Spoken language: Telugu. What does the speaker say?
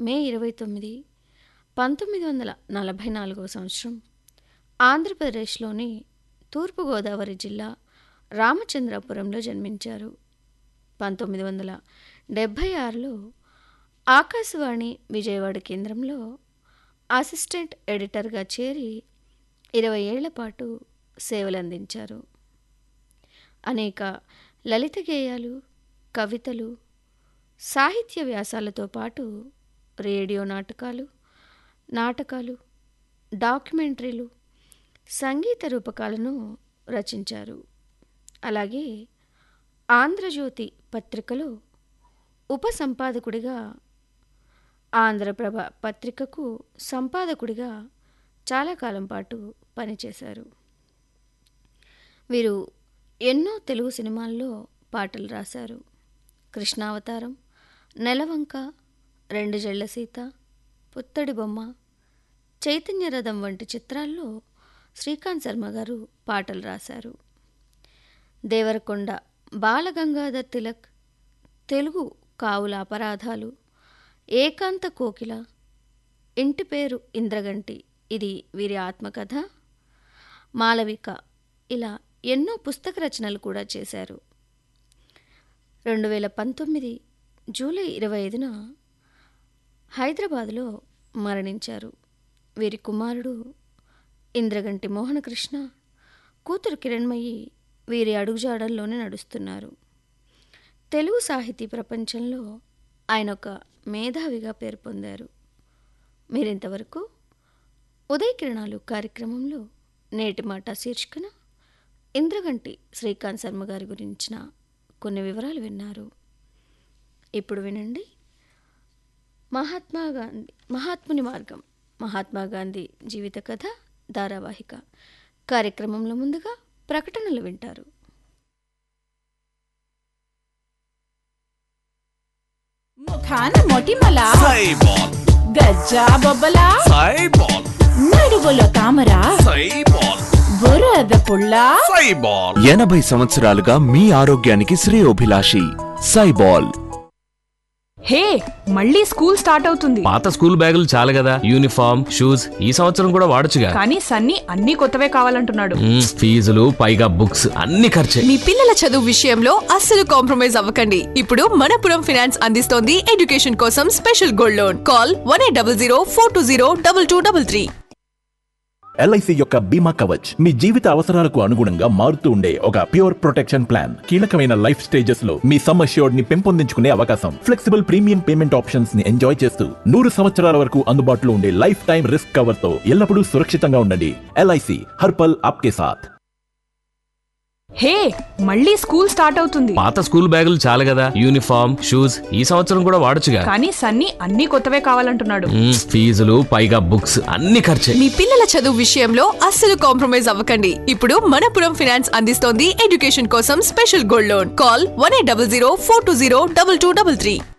మే ఇరవై తొమ్మిది పంతొమ్మిది వందల నలభై నాలుగవ సంవత్సరం ఆంధ్రప్రదేశ్లోని తూర్పుగోదావరి జిల్లా రామచంద్రపురంలో జన్మించారు పంతొమ్మిది వందల డెబ్భై ఆరులో ఆకాశవాణి విజయవాడ కేంద్రంలో అసిస్టెంట్ ఎడిటర్గా చేరి ఇరవై ఏళ్ల పాటు సేవలందించారు అనేక లలిత గేయాలు కవితలు సాహిత్య వ్యాసాలతో పాటు రేడియో నాటకాలు నాటకాలు డాక్యుమెంటరీలు సంగీత రూపకాలను రచించారు అలాగే ఆంధ్రజ్యోతి పత్రికలో ఉపసంపాదకుడిగా ఆంధ్రప్రభ పత్రికకు సంపాదకుడిగా చాలా కాలం పాటు పనిచేశారు వీరు ఎన్నో తెలుగు సినిమాల్లో పాటలు రాశారు కృష్ణావతారం నెలవంక రెండు జళ్ల సీత పుత్తడి బొమ్మ చైతన్య రథం వంటి చిత్రాల్లో శ్రీకాంత్ శర్మ గారు పాటలు రాశారు దేవరకొండ బాలగంగాధర్ తిలక్ తెలుగు కావుల అపరాధాలు ఏకాంత కోకిల ఇంటి పేరు ఇంద్రగంటి ఇది వీరి ఆత్మకథ మాలవిక ఇలా ఎన్నో పుస్తక రచనలు కూడా చేశారు రెండు వేల పంతొమ్మిది జూలై ఇరవై ఐదున హైదరాబాదులో మరణించారు వీరి కుమారుడు ఇంద్రగంటి మోహనకృష్ణ కూతురు కిరణ్మయి వీరి అడుగుజాడల్లోనే నడుస్తున్నారు తెలుగు సాహితీ ప్రపంచంలో ఆయన ఒక మేధావిగా పేరు పొందారు మీరింతవరకు ఉదయ కిరణాలు కార్యక్రమంలో నేటి మాట శీర్షికన ఇంద్రగంటి శ్రీకాంత్ శర్మ గారి గురించిన కొన్ని వివరాలు విన్నారు ఇప్పుడు వినండి మహాత్మా గాంధీ మహాత్ముని మార్గం మహాత్మా గాంధీ జీవిత కథ ధారావాహిక కార్యక్రమంలో ముందుగా ప్రకటనలు వింటారు ముఖాన మొటిమల సైబాల్ గజ్జా బొబ్బల సైబాల్ నడువులో తామర సైబాల్ బురద పుల్ల సైబాల్ ఎనభై సంవత్సరాలుగా మీ ఆరోగ్యానికి శ్రేయోభిలాషి సైబాల్ హే మళ్ళీ స్కూల్ స్టార్ట్ అవుతుంది పాత స్కూల్ బ్యాగులు చాలు కదా యూనిఫామ్ షూస్ ఈ సంవత్సరం కూడా వాడొచ్చుగా కానీ సన్నీ అన్ని కొత్తవే కావాలంటున్నాడు మ్మ్, ఫీజులు పైగా బుక్స్ అన్ని ఖర్చే మీ పిల్లల చదువు విషయంలో అస్సలు కాంప్రమైజ్ అవ్వకండి ఇప్పుడు మనపురం ఫైనాన్స్ అందిస్తోంది ఎడ్యుకేషన్ కోసం special gold loan call one eight double zero four two zero double two double three LIC యొక్క బీమా కవచ్ మీ జీవిత అవసరాలకు అనుగుణంగా మారుతూ ఉండే ఒక ప్యూర్ ప్రొటెక్షన్ ప్లాన్ కీలకమైన లైఫ్ స్టేజెస్ లో మీ సమ్ అష్యూర్డ్ ని పెంపొందించుకునే అవకాశం ఫ్లెక్సిబుల్ ప్రీమియం పేమెంట్ ఆప్షన్స్ ని ఎంజాయ్ చేస్తూ నూరు సంవత్సరాల వరకు అందుబాటులో ఉండే లైఫ్ టైం రిస్క్ కవర్ తో ఎల్లప్పుడూ సురక్షితంగా ఉండండి ఎల్ఐసి హర్పల్ ఆప్కే సాథ్ హే మళ్ళీ స్కూల్ స్టార్ట్ అవుతుంది పాత స్కూల్ బ్యాగులు చాలు కదా యూనిఫామ్ షూస్ ఈ సంవత్సరం కూడా వాడొచ్చుగా కానీ సన్నీ అన్ని కొత్తవే కావాలంటున్నాడు మ్మ్, ఫీజులు పైగా బుక్స్ అన్ని ఖర్చే మీ పిల్లల చదువు విషయంలో అస్సలు కాంప్రమైజ్ అవ్వకండి ఇప్పుడు మనపురం ఫైనాన్స్ అందిస్తోంది ఎడ్యుకేషన్ కోసం special gold loan call one eight double zero four two zero double two double three